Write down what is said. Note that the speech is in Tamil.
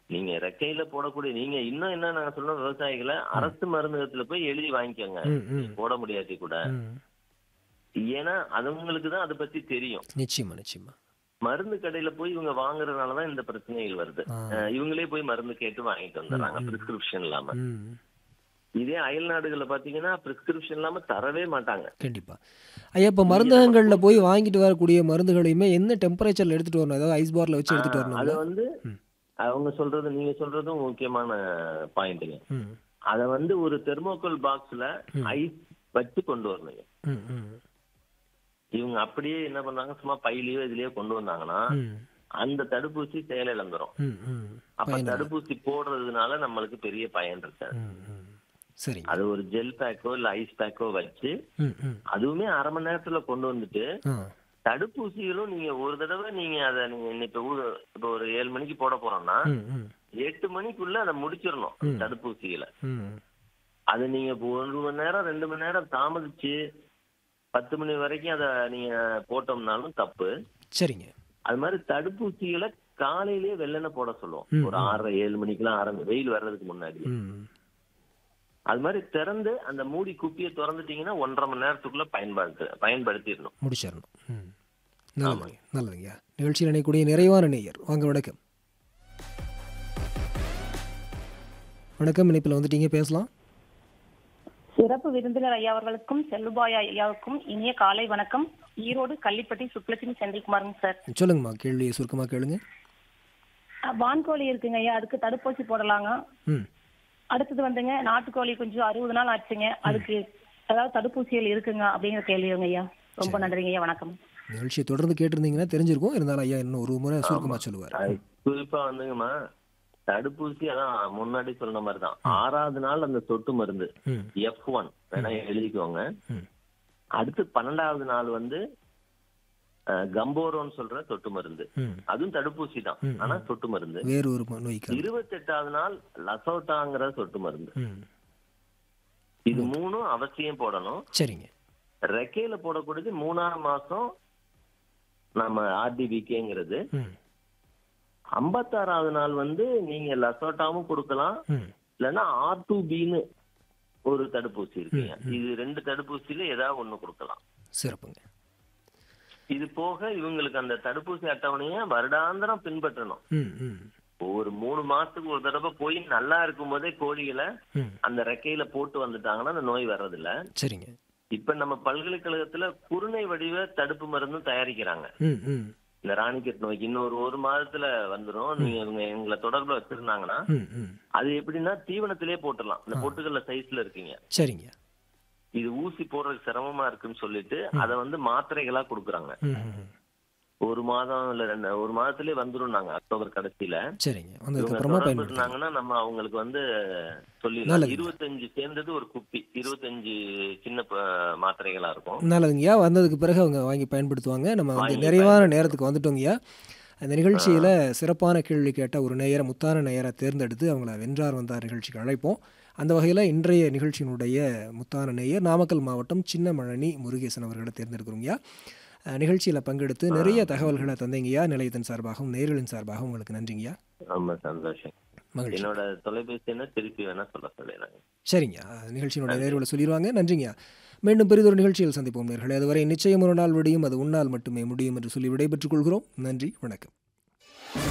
நீங்க ரெக்கையில போடக்கூடிய நீங்க இன்னும் என்ன நாங்க சொல்றோம் விவசாயிகளை அரசு மருந்தகத்துல போய் எழுதி வாங்கிக்கோங்க ம் ம் போட முடியாட்டி கூட ம் ஏன்னா அதுங்களுக்கு தான் அதை பத்தி தெரியும் நிச்சயமா நிச்சயமா மருந்து கடையில போய் இவங்க வாங்குறதுனாலதான் இந்த பிரச்சனைகள் வருது ஆ. அஹ் இவங்களே போய் மருந்து கேட்டு வாங்கிட்டு வந்துடுறாங்க பிரிஸ்கிரிப்ஷன் இல்லாம ம் இதே அயல் நாடுகள்ல பாத்தீங்கன்னா பிரிஸ்கிரிப்ஷன் இல்லாம தரவே மாட்டாங்க கண்டிப்பா ஐயா இப்போ மருந்தகங்களில் போய் வாங்கிட்டு வரக்கூடிய மருந்துகளையுமே என்ன டெம்பரேச்சரில் எடுத்துகிட்டு வரணும் அதாவது ஐஸ் பாரில் வச்சு எடுத்துகிட்டு அது வரணுங்களா வந்து ம். அவங்க சொல்றது நீங்க சொல்றதும் முக்கியமான பாயிண்ட்டுங்க ம் அத வந்து ஒரு தெர்மோகோல் பாக்ஸ்ல ஐஸ் வச்சு கொண்டு வரணுங்க ம் ம் இவங்க அப்படியே என்ன பண்றாங்க சும்மா பையிலயோ இதுலயோ கொண்டு வந்தாங்கன்னா ம் அந்த தடுப்பூசி செயல் இழந்துரும் ம் ம் அப்ப தடுப்பூசி போடுறதுனால நம்மளுக்கு பெரிய பயன் இருக்கு ம் ம் சரிங்க அது ஒரு ஜெல் பேக்கோ இல்ல ஐஸ் பேக்கோ வச்சு ம் ம் அதுவுமே அரை மணி நேரத்துல கொண்டு வந்துட்டு ஆ தடுப்பூசிகளும் நீங்க ஒரு தடவை நீங்க அதை நீங்க இன்னைக்கு ஊ- இப்ப ஒரு ஏழு மணிக்கு போட போறோம்னா ம் ம் எட்டு மணிக்குள்ள அதை முடிச்சிடணும் தடுப்பூசிகளை ம் அது நீங்க இப்போ ஒரு மணி நேரம் ரெண்டு மணி நேரம் தாமதிச்சு பத்து மணி வரைக்கும் அதை நீங்க போட்டோம்னாலும் தப்பு சரிங்க அது மாதிரி தடுப்பூசிகளை காலையிலேயே வெள்ளன போட சொல்லுவோம் ஒரு ஆறரை ஏழு மணிக்கெல்லாம் ஆரம்பி வெயில் வர்றதுக்கு முன்னாடி ம் அது மாதிரி திறந்து அந்த மூடி குப்பியை திறந்துட்டீங்கன்னா ஒன்றரை மணி நேரத்துக்குள்ள பயன்படுத்து பயன்படுத்திடணும் முடிச்சிடணும் ம் நல்லதுங்க நல்லதுங்க நிகழ்ச்சியில் இணையக்கூடிய நிறைவான நேயர் வாங்க வணக்கம் வணக்கம் இணைப்பில் வந்துட்டீங்க பேசலாம் சிறப்பு விருந்தினர் ஐயா அவர்களுக்கும் செல்லுபாய் ஐயாவுக்கும் இனிய காலை வணக்கம் ஈரோடு கள்ளிப்பட்டி சுக்லட்சுமி செந்தில்குமாருங்க சார் சொல்லுங்கம்மா கேள்வியை சுருக்கமாக கேளுங்க அஹ், வான்கோழி இருக்குங்க ஐயா அதுக்கு தடுப்பூசி போடலாங்க ம் அடுத்தது வந்துங்க நாட்டுக்கோழி கொஞ்சம் அறுபது நாள் ஆச்சுங்க அதுக்கு ஏதாவது தடுப்பூசிகள் இருக்குங்க அப்படிங்கிற கேள்விங்க ஐயா ரொம்ப நன்றிங்க ஐயா வணக்கம் நிகழ்ச்சியை தொடர்ந்து கேட்டிருந்தீங்கன்னா தெரிஞ்சிருக்கும் இருந்தாலும் ஐயா இன்னும் ஒரு முறை சுருக்கமாக சொல்லுவார் அது குறிப்பா வந்துங்கம்மா தடுப்பூசி அதான் முன்னாடி சொன்ன மாதிரி தான் ஆறாவது நாள் அந்த சொட்டு மருந்து ம் எஃப் ஒன் வேணா எழுதிக்கோங்க ம் அடுத்து பன்னெண்டாவது நாள் வந்து அஹ், கம்போரோன்னு சொல்ற சொட்டு மருந்து ம் அதுவும் தடுப்பூசி தான் ஆனா சொட்டு மருந்து வேறு ஒரு ம- நோய்க்கு இருபத்தெட்டாவது நாள் லசோட்டாங்கிற சொட்டு மருந்து ம் இது மூணும் அவசியம் போடணும் சரிங்க ரெக்கையில போடக்கூடியது மூணாம் மாசம் நம்ம ஆர்டிபிகேங்கிறது ம் ஐம்பத்தாறாவது நாள் வந்து நீங்க லசோட்டாவும் கொடுக்கலாம் ம் இல்லைன்னா ஆர் டூ பின்னு ஒரு தடுப்பூசி இருக்குங்க இது ரெண்டு தடுப்பூசியில ஏதாவது ஒண்ணு கொடுக்கலாம் சிறப்புங்க இது போக இவங்களுக்கு அந்த தடுப்பூசி அட்டவணைய வருடாந்திரம் பின்பற்றணும் ம் ம் ஒரு மூணு மாசத்துக்கு ஒரு தடவை போய் நல்லா இருக்கும் போதே கோழிகளை ம் அந்த ரெக்கையில போட்டு வந்துட்டாங்கன்னா அந்த நோய் வர்றதில்ல சரிங்க இப்ப நம்ம பல்கலைக்கழகத்துல குருணை வடிவ தடுப்பு மருந்தும் தயாரிக்கிறாங்க ம் ம் இந்த ராணிக்கெட் நோய்க்கு இன்னொரு ஒரு மாதத்துல வந்துரும் நீங்க இவங்க எங்களை தொடர்புல வச்சிருந்தாங்கன்னா ம் ம் அது எப்படின்னா தீவனத்திலே போட்டுடலாம் இந்த பொட்டுக்கல்ல சைஸ்ல இருக்கீங்க சரிங்க இது ஊசி போடுறதுக்கு சிரமமா இருக்குன்னு சொல்லிட்டு அதை வந்து மாத்திரைகளா கொடுக்குறாங்க ம் ம் ம். ஒரு மாதம் இல்ல ரெண்டு ஒரு மாதத்திலே வந்துரும் நாங்க அக்டோபர் கடைசியில சரிங்க இவங்க வந்ததுக்கப்புறமா தொடர்பு பயன்படுத்தலாம் இருந்தாங்கன்னா நம்ம அவங்களுக்கு வந்து சொல்லிடலாம் நல்லது. இருபத்தஞ்சு சேர்ந்தது ஒரு குப்பி இருபத்தஞ்சு சின்ன ப- மாத்திரைகளா இருக்கும் நல்லதுங்கய்யா வந்ததுக்கு பிறகு அவங்க வாங்கி பயன்படுத்துவாங்க நம்ம வந்து வாங்கி நிறைவான நேரத்துக்கு வந்துட்டோங்கய்யா அந்த நிகழ்ச்சியில் சிறப்பான கேள்வி கேட்ட ஒரு நேயரை முத்தான நேயரை தேர்ந்தெடுத்து அவங்கள வென்றார் வந்தார் நிகழ்ச்சிக்கு அழைப்போம் அந்த வகையில் இன்றைய நிகழ்ச்சியினுடைய முத்தான நேயர் நாமக்கல் மாவட்டம் சின்னமழனி முருகேசன் அவர்களை தேர்ந்தெடுக்கிறோங்கய்யா அஹ், நிகழ்ச்சியில் பங்கெடுத்து நிறைய தகவல்களை தந்தீங்கய்யா நிலையத்தின் சார்பாகவும் நேயர்களின் சார்பாகவும் உங்களுக்கு நன்றிங்கய்யா ரொம்ப சந்தோஷம் மகிழ்ச்சி என்னோட தொலைபேசி என்ன திருப்பி வேணா சொல்ல சொல்லிடுறாங்க சரிங்க நிகழ்ச்சியினுடைய நேர்வுகளை சொல்லிடுவாங்க நன்றிங்க மீண்டும் பெரிதொரு நிகழ்ச்சியில் சந்திப்போம் நேர்களே அதுவரை நிச்சயம் ஒரு நாள் விடியும் அது உன்னால் மட்டுமே முடியும் என்று சொல்லி விடைபெற்றுக் கொள்கிறோம் நன்றி வணக்கம்